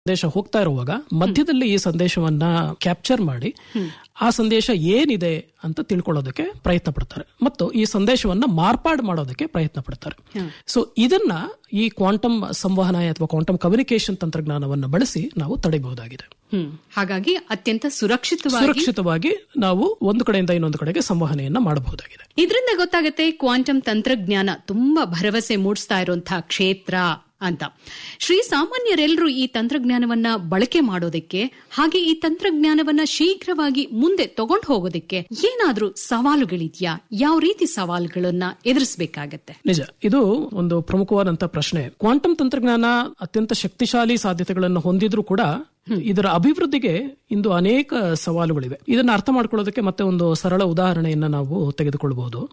ಸಂದೇಶ ಹೋಗ್ತಾ ಇರುವಾಗ ಮಧ್ಯದಲ್ಲಿ ಈ ಸಂದೇಶವನ್ನ ಕ್ಯಾಪ್ಚರ್ ಮಾಡಿ ಆ ಸಂದೇಶ ಏನಿದೆ ಅಂತ ತಿಳ್ಕೊಳ್ಳೋದಕ್ಕೆ ಪ್ರಯತ್ನ ಪಡ್ತಾರೆ ಮತ್ತು ಈ ಸಂದೇಶವನ್ನ ಮಾರ್ಪಾಡು ಮಾಡೋದಕ್ಕೆ ಪ್ರಯತ್ನ ಪಡ್ತಾರೆ ಸೊ ಇದನ್ನ ಈ ಕ್ವಾಂಟಮ್ ಸಂವಹನ ಅಥವಾ ಕ್ವಾಂಟಮ್ ಕಮ್ಯುನಿಕೇಶನ್ ತಂತ್ರಜ್ಞಾನವನ್ನು ಬಳಸಿ ನಾವು ತಡೆಯಬಹುದಾಗಿದೆ ಹ್ಮ್ ಹಾಗಾಗಿ ಅತ್ಯಂತ ಸುರಕ್ಷಿತವಾಗಿ ಸುರಕ್ಷಿತವಾಗಿ ನಾವು ಒಂದು ಕಡೆಯಿಂದ ಇನ್ನೊಂದು ಕಡೆಗೆ ಸಂವಹನೆಯನ್ನ ಮಾಡಬಹುದಾಗಿದೆ ಇದರಿಂದ ಗೊತ್ತಾಗುತ್ತೆ ಕ್ವಾಂಟಮ್ ತಂತ್ರಜ್ಞಾನ ತುಂಬಾ ಭರವಸೆ ಮೂಡಿಸ್ತಾ ಇರುವಂತಹ ಕ್ಷೇತ್ರ ಅಂತ ಶ್ರೀ ಸಾಮಾನ್ಯರೆಲ್ಲರೂ ಈ ತಂತ್ರಜ್ಞಾನವನ್ನ ಬಳಕೆ ಮಾಡೋದಕ್ಕೆ ಹಾಗೆ ಈ ತಂತ್ರಜ್ಞಾನವನ್ನ ಶೀಘ್ರವಾಗಿ ಮುಂದೆ ತಗೊಂಡು ಹೋಗೋದಕ್ಕೆ ಏನಾದ್ರೂ ಸವಾಲುಗಳಿದ್ಯಾ ಯಾವ ರೀತಿ ಸವಾಲುಗಳನ್ನ ಎದುರಿಸಬೇಕಾಗತ್ತೆ ನಿಜ ಇದು ಒಂದು ಪ್ರಮುಖವಾದಂತಹ ಪ್ರಶ್ನೆ ಕ್ವಾಂಟಮ್ ತಂತ್ರಜ್ಞಾನ ಅತ್ಯಂತ ಶಕ್ತಿಶಾಲಿ ಸಾಧ್ಯತೆಗಳನ್ನು ಹೊಂದಿದ್ರೂ ಕೂಡ ಇದರ ಅಭಿವೃದ್ಧಿಗೆ ಇಂದು ಅನೇಕ ಸವಾಲುಗಳಿವೆ ಇದನ್ನ ಅರ್ಥ ಮಾಡ್ಕೊಳ್ಳೋದಕ್ಕೆ ಮತ್ತೆ ಒಂದು ಸರಳ ಉದಾಹರಣೆಯನ್ನ ನಾವು ತೆಗೆದುಕೊಳ್ಳಬಹುದು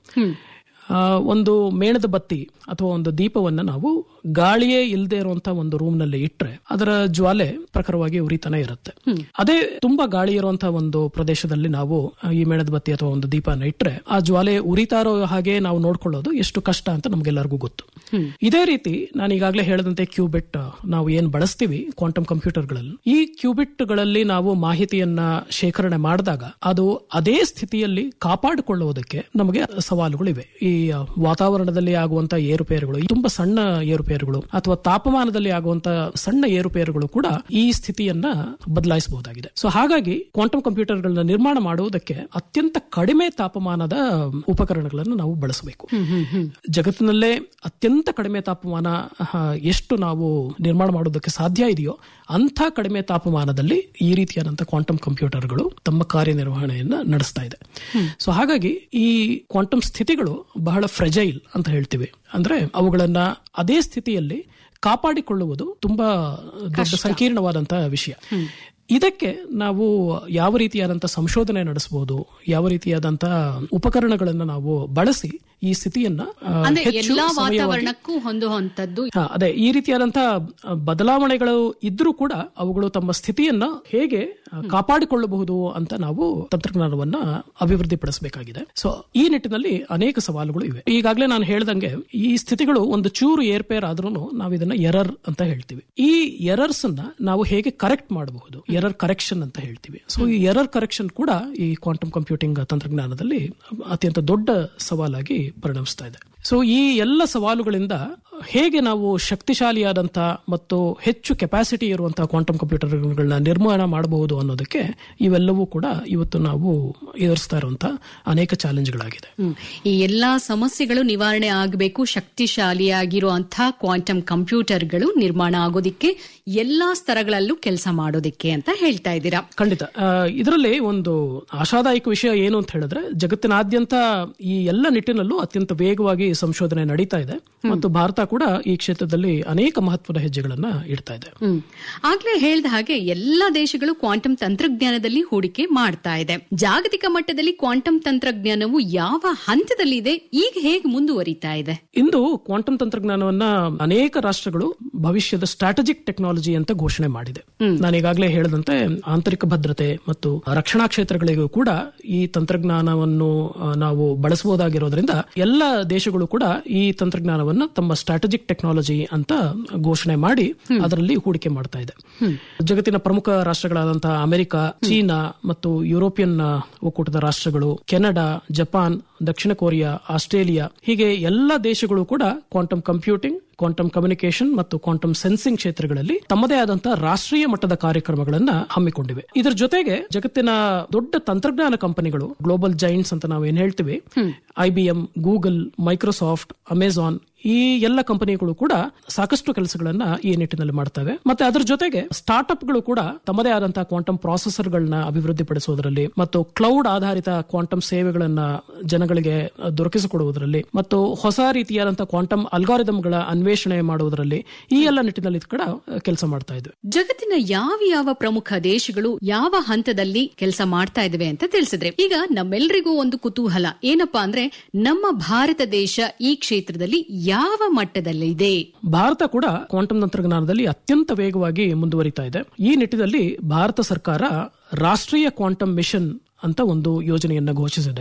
ಆ, ಒಂದು ಮೇಣದ ಬತ್ತಿ ಅಥವಾ ಒಂದು ದೀಪವನ್ನ ನಾವು ಗಾಳಿಯೇ ಇಲ್ಲದೆ ಇರುವಂತಹ ಒಂದು ರೂಮ್ ನಲ್ಲಿ ಇಟ್ರೆ ಅದರ ಜ್ವಾಲೆ ಪ್ರಖರವಾಗಿ ಉರಿತಾನೆ ಇರುತ್ತೆ ಅದೇ ತುಂಬಾ ಗಾಳಿ ಇರುವಂತಹ ಒಂದು ಪ್ರದೇಶದಲ್ಲಿ ನಾವು ಆ, ಈ ಮೇಣದ ಬತ್ತಿ ಅಥವಾ ಒಂದು ದೀಪನ ಇಟ್ರೆ ಆ ಜ್ವಾಲೆ ಉರಿತಾ ಇರೋ ಹಾಗೆ ನಾವು ನೋಡ್ಕೊಳ್ಳೋದು ಎಷ್ಟು ಕಷ್ಟ ಅಂತ ನಮ್ಗೆಲ್ಲರಿಗೂ ಗೊತ್ತು ಇದೇ ರೀತಿ ನಾನು ಈಗಾಗಲೇ ಹೇಳದಂತೆ ಕ್ಯೂಬಿಟ್ ನಾವು ಏನ್ ಬಳಸ್ತೀವಿ ಕ್ವಾಂಟಮ್ ಕಂಪ್ಯೂಟರ್ಗಳಲ್ಲಿ ಈ ಕ್ಯೂಬಿಟ್ ಗಳಲ್ಲಿ ನಾವು ಮಾಹಿತಿಯನ್ನ ಶೇಖರಣೆ ಮಾಡಿದಾಗ ಅದು ಅದೇ ಸ್ಥಿತಿಯಲ್ಲಿ ಕಾಪಾಡಿಕೊಳ್ಳುವುದಕ್ಕೆ ನಮಗೆ ಸವಾಲುಗಳಿವೆ ಈ ವಾತಾವರಣದಲ್ಲಿ ಆಗುವಂತಹ ಏರುಪೇರುಗಳು ಈ ತುಂಬಾ ಸಣ್ಣ ಏರುಪೇರುಗಳು ಅಥವಾ ತಾಪಮಾನದಲ್ಲಿ ಆಗುವಂತಹ ಸಣ್ಣ ಏರುಪೇರುಗಳು ಕೂಡ ಈ ಸ್ಥಿತಿಯನ್ನ ಬದಲಾಯಿಸಬಹುದಾಗಿದೆ ಸೊ ಹಾಗಾಗಿ ಕ್ವಾಂಟಮ್ ಕಂಪ್ಯೂಟರ್ಗಳನ್ನ ನಿರ್ಮಾಣ ಮಾಡುವುದಕ್ಕೆ ಅತ್ಯಂತ ಕಡಿಮೆ ತಾಪಮಾನದ ಉಪಕರಣಗಳನ್ನು ನಾವು ಬಳಸಬೇಕು ಜಗತ್ತಿನಲ್ಲೇ ಅತ್ಯಂತ ಕಡಿಮೆ ತಾಪಮಾನ ಆ, ಎಷ್ಟು ನಾವು ನಿರ್ಮಾಣ ಮಾಡೋದಕ್ಕೆ ಸಾಧ್ಯ ಇದೆಯೋ ಅಂಥ ಕಡಿಮೆ ತಾಪಮಾನದಲ್ಲಿ ಈ ರೀತಿಯಾದಂತಹ ಕ್ವಾಂಟಮ್ ಕಂಪ್ಯೂಟರ್ಗಳು ತಮ್ಮ ಕಾರ್ಯನಿರ್ವಹಣೆಯನ್ನ ನಡೆಸ್ತಾ ಇದೆ ಸೊ ಹಾಗಾಗಿ ಈ ಕ್ವಾಂಟಮ್ ಸ್ಥಿತಿಗಳು ಬಹಳ ಫ್ರೆಜೈಲ್ ಅಂತ ಹೇಳ್ತೀವಿ ಅಂದ್ರೆ ಅವುಗಳನ್ನ ಅದೇ ಸ್ಥಿತಿಯಲ್ಲಿ ಕಾಪಾಡಿಕೊಳ್ಳುವುದು ತುಂಬಾ ದೊಡ್ಡ ಸಂಕೀರ್ಣವಾದಂತಹ ವಿಷಯ ಇದಕ್ಕೆ ನಾವು ಯಾವ ರೀತಿಯಾದಂತಹ ಸಂಶೋಧನೆ ನಡೆಸಬಹುದು ಯಾವ ರೀತಿಯಾದಂತಹ ಉಪಕರಣಗಳನ್ನ ನಾವು ಬಳಸಿ ಈ ಸ್ಥಿತಿಯನ್ನ ಆ, ಅಂದ್ರೆ ಹೆಚ್ಚು ಎಲ್ಲಾ ಸಮಯವಾಗಿ- ವಾತಾವರಣಕ್ಕೂ ಹೊಂದುವಂತದ್ದು ಹಾ, ಅದೇ ಈ ರೀತಿಯಾದಂತಹ ಬದಲಾವಣೆಗಳು ಇದ್ರೂ ಕೂಡ ಅವುಗಳು ತಮ್ಮ ಸ್ಥಿತಿಯನ್ನ ಹೇಗೆ ಆ, ಕಾಪಾಡಿಕೊಳ್ಳಬಹುದು ಅಂತ ನಾವು ತಂತ್ರಜ್ಞಾನವನ್ನ ಅಭಿವೃದ್ಧಿಪಡಿಸಬೇಕಾಗಿದೆ ಸೊ ಈ ನಿಟ್ಟಿನಲ್ಲಿ ಅನೇಕ ಸವಾಲುಗಳು ಇವೆ ಈಗಾಗಲೇ ನಾನು ಹೇಳ್ದಂಗೆ ಈ ಸ್ಥಿತಿಗಳು ಒಂದು ಚೂರು ಏರ್ಪೇರ್ ಆದ್ರೂ ನಾವು ಇದನ್ನ ಎರರ್ ಅಂತ ಹೇಳ್ತೀವಿ ಈ ಎರರ್ಸ್ ಅನ್ನ ನಾವು ಹೇಗೆ ಕರೆಕ್ಟ್ ಮಾಡಬಹುದು ಎರರ್ ಕರೆಕ್ಷನ್ ಅಂತ ಹೇಳ್ತೀವಿ ಸೊ ಈ ಎರರ್ ಕರೆಕ್ಷನ್ ಕೂಡ ಈ ಕ್ವಾಂಟಮ್ ಕಂಪ್ಯೂಟಿಂಗ್ ತಂತ್ರಜ್ಞಾನದಲ್ಲಿ ಅತ್ಯಂತ ದೊಡ್ಡ ಸವಾಲಾಗಿ ಪರಿಣಮಿಸ್ತಾ ಇದೆ ಸೊ ಈ ಎಲ್ಲ ಸವಾಲುಗಳಿಂದ ಹೇಗೆ ನಾವು ಶಕ್ತಿಶಾಲಿಯಾದಂತಹ ಮತ್ತು ಹೆಚ್ಚು ಕೆಪಾಸಿಟಿ ಇರುವಂತಹ ಕ್ವಾಂಟಮ್ ಕಂಪ್ಯೂಟರ್ಗಳನ್ನ ನಿರ್ಮಾಣ ಮಾಡಬಹುದು ಅನ್ನೋದಕ್ಕೆ ಇವೆಲ್ಲವೂ ಕೂಡ ಇವತ್ತು ನಾವು ಎದುರಿಸ್ತಾ ಇರುವಂತಹ ಅನೇಕ ಚಾಲೆಂಜ್ಗಳಾಗಿದೆ ಹ್ಮ್. ಈ ಎಲ್ಲಾ ಸಮಸ್ಯೆಗಳು ನಿವಾರಣೆ ಆಗಬೇಕು ಶಕ್ತಿಶಾಲಿಯಾಗಿರುವಂತಹ ಕ್ವಾಂಟಮ್ ಕಂಪ್ಯೂಟರ್ಗಳು ನಿರ್ಮಾಣ ಆಗೋದಿಕ್ಕೆ ಎಲ್ಲಾ ಸ್ತರಗಳಲ್ಲೂ ಕೆಲಸ ಮಾಡೋದಿಕ್ಕೆ ಅಂತ ಹೇಳ್ತಾ ಇದ್ದೀರಾ ಖಂಡಿತ ಇದರಲ್ಲಿ ಒಂದು ಆಶಾದಾಯಕ ವಿಷಯ ಏನು ಅಂತ ಹೇಳಿದ್ರೆ ಜಗತ್ತಿನಾದ್ಯಂತ ಈ ಎಲ್ಲ ನಿಟ್ಟಿನಲ್ಲೂ ಅತ್ಯಂತ ವೇಗವಾಗಿ ಸಂಶೋಧನೆ ನಡೀತಾ ಇದೆ ಮತ್ತು ಭಾರತ ಕೂಡ ಈ ಕ್ಷೇತ್ರದಲ್ಲಿ ಅನೇಕ ಮಹತ್ವದ ಹೆಜ್ಜೆಗಳನ್ನ ಇಡ್ತಾ ಇದೆ ಹ್ಮ್ ಆಗ್ಲೇ ಹೇಳ್ದ ಹಾಗೆ ಎಲ್ಲಾ ದೇಶಗಳು ಕ್ವಾಂಟಮ್ ತಂತ್ರಜ್ಞಾನದಲ್ಲಿ ಹೂಡಿಕೆ ಮಾಡ್ತಾ ಇದೆ ಜಾಗತಿಕ ಮಟ್ಟದಲ್ಲಿ ಕ್ವಾಂಟಮ್ ತಂತ್ರಜ್ಞಾನವು ಯಾವ ಹಂತದಲ್ಲಿದೆ ಈಗ ಹೇಗೆ ಮುಂದುವರಿತಾ ಇದೆ ಇಂದು ಕ್ವಾಂಟಮ್ ತಂತ್ರಜ್ಞಾನವನ್ನ ಅನೇಕ ರಾಷ್ಟ್ರಗಳು ಭವಿಷ್ಯದ ಸ್ಟ್ರಾಟಜಿಕ್ ಟೆಕ್ನಾಲಜಿ ಅಂತ ಘೋಷಣೆ ಮಾಡಿದೆ ನಾನು ಈಗಾಗಲೇ ಹೇಳಿದಂತೆ ಆಂತರಿಕ ಭದ್ರತೆ ಮತ್ತು ರಕ್ಷಣಾ ಕ್ಷೇತ್ರಗಳಿಗೂ ಕೂಡ ಈ ತಂತ್ರಜ್ಞಾನವನ್ನು ಆ, ನಾವು ಬಳಸಬಹುದಾಗಿರೋದ್ರಿಂದ ಎಲ್ಲ ದೇಶಗಳು ಕೂಡ ಈ ತಂತ್ರಜ್ಞಾನವನ್ನು ತಮ್ಮ ಸ್ಟ್ರಾಟಜಿಕ್ ಟೆಕ್ನಾಲಜಿ ಅಂತ ಘೋಷಣೆ ಮಾಡಿ ಅದರಲ್ಲಿ ಹೂಡಿಕೆ ಮಾಡ್ತಾ ಇದೆ ಜಗತ್ತಿನ ಪ್ರಮುಖ ರಾಷ್ಟ್ರಗಳಾದಂತಹ ಅಮೆರಿಕ ಚೀನಾ ಮತ್ತು ಯುರೋಪಿಯನ್ ಆ, ಒಕ್ಕೂಟದ ರಾಷ್ಟ್ರಗಳು ಕೆನಡಾ ಜಪಾನ್ ದಕ್ಷಿಣ ಕೊರಿಯಾ ಆಸ್ಟ್ರೇಲಿಯಾ ಹೀಗೆ ಎಲ್ಲ ದೇಶಗಳು ಕೂಡ ಕ್ವಾಂಟಮ್ ಕಂಪ್ಯೂಟಿಂಗ್ ಕ್ವಾಂಟಮ್ ಕಮ್ಯುನಿಕೇಶನ್ ಮತ್ತು ಕ್ವಾಂಟಮ್ ಸೆನ್ಸಿಂಗ್ ಕ್ಷೇತ್ರಗಳಲ್ಲಿ ತಮ್ಮದೇ ಆದಂತಹ ರಾಷ್ಟ್ರೀಯ ಮಟ್ಟದ ಕಾರ್ಯಕ್ರಮಗಳನ್ನ ಹಮ್ಮಿಕೊಂಡಿವೆ ಇದರ ಜೊತೆಗೆ ಜಗತ್ತಿನ ದೊಡ್ಡ ತಂತ್ರಜ್ಞಾನ ಕಂಪನಿಗಳು ಗ್ಲೋಬಲ್ ಜೈಂಟ್ಸ್ ಅಂತ ನಾವು ಏನ್ ಹೇಳ್ತೀವಿ ಐಬಿಎಂ ಗೂಗಲ್ ಮೈಕ್ರೋಸಾಫ್ಟ್ ಅಮೆಜಾನ್ ಈ ಎಲ್ಲ ಕಂಪನಿಗಳು ಕೂಡ ಸಾಕಷ್ಟು ಕೆಲಸಗಳನ್ನ ಈ ನಿಟ್ಟಿನಲ್ಲಿ ಮಾಡ್ತವೆ ಮತ್ತೆ ಅದರ ಜೊತೆಗೆ ಸ್ಟಾರ್ಟ್ಅಪ್ಗಳು ಕೂಡ ತಮ್ಮದೇ ಆದಂತಹ ಕ್ವಾಂಟಮ್ ಪ್ರಾಸೆಸರ್ಗಳನ್ನ ಅಭಿವೃದ್ಧಿಪಡಿಸುವುದರಲ್ಲಿ ಮತ್ತು ಕ್ಲೌಡ್ ಆಧಾರಿತ ಕ್ವಾಂಟಮ್ ಸೇವೆಗಳನ್ನ ಜನಗಳಿಗೆ ದೊರಕಿಸಿಕೊಡುವುದರಲ್ಲಿ ಮತ್ತು ಹೊಸ ರೀತಿಯಾದಂತಹ ಕ್ವಾಂಟಮ್ ಅಲ್ಗಾರಿದಮ್ಗಳ ಅನ್ವೇಷಣೆ ಮಾಡುವುದರಲ್ಲಿ ಈ ಎಲ್ಲ ನಿಟ್ಟಿನಲ್ಲಿ ಕೂಡ ಕೆಲಸ ಮಾಡ್ತಾ ಇದ್ವಿ ಜಗತ್ತಿನ ಯಾವ ಯಾವ ಪ್ರಮುಖ ದೇಶಗಳು ಯಾವ ಹಂತದಲ್ಲಿ ಕೆಲಸ ಮಾಡ್ತಾ ಇದಾವೆ ಅಂತ ತಿಳಿಸಿದ್ರೆ ಈಗ ನಮ್ಮೆಲ್ಲರಿಗೂ ಒಂದು ಕುತೂಹಲ ಏನಪ್ಪಾ ಅಂದ್ರೆ ನಮ್ಮ ಭಾರತ ದೇಶ ಈ ಕ್ಷೇತ್ರದಲ್ಲಿ ಯಾವ ಮಟ್ಟದಲ್ಲಿದೆ ಭಾರತ ಕೂಡ ಕ್ವಾಂಟಮ್ ತಂತ್ರಜ್ಞಾನದಲ್ಲಿ ಅತ್ಯಂತ ವೇಗವಾಗಿ ಮುಂದುವರಿತಾ ಇದೆ ಈ ನಿಟ್ಟಿನಲ್ಲಿ ಭಾರತ ಸರ್ಕಾರ ರಾಷ್ಟ್ರೀಯ ಕ್ವಾಂಟಮ್ ಮಿಷನ್ ಅಂತ ಒಂದು ಯೋಜನೆಯನ್ನ ಘೋಷಿಸಿದೆ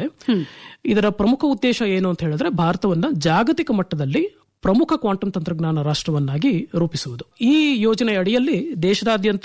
ಇದರ ಪ್ರಮುಖ ಉದ್ದೇಶ ಏನು ಅಂತ ಹೇಳಿದ್ರೆ ಭಾರತವನ್ನ ಜಾಗತಿಕ ಮಟ್ಟದಲ್ಲಿ ಪ್ರಮುಖ ಕ್ವಾಂಟಮ್ ತಂತ್ರಜ್ಞಾನ ರಾಷ್ಟ್ರವನ್ನಾಗಿ ರೂಪಿಸುವುದು ಈ ಯೋಜನೆ ಅಡಿಯಲ್ಲಿ ದೇಶದಾದ್ಯಂತ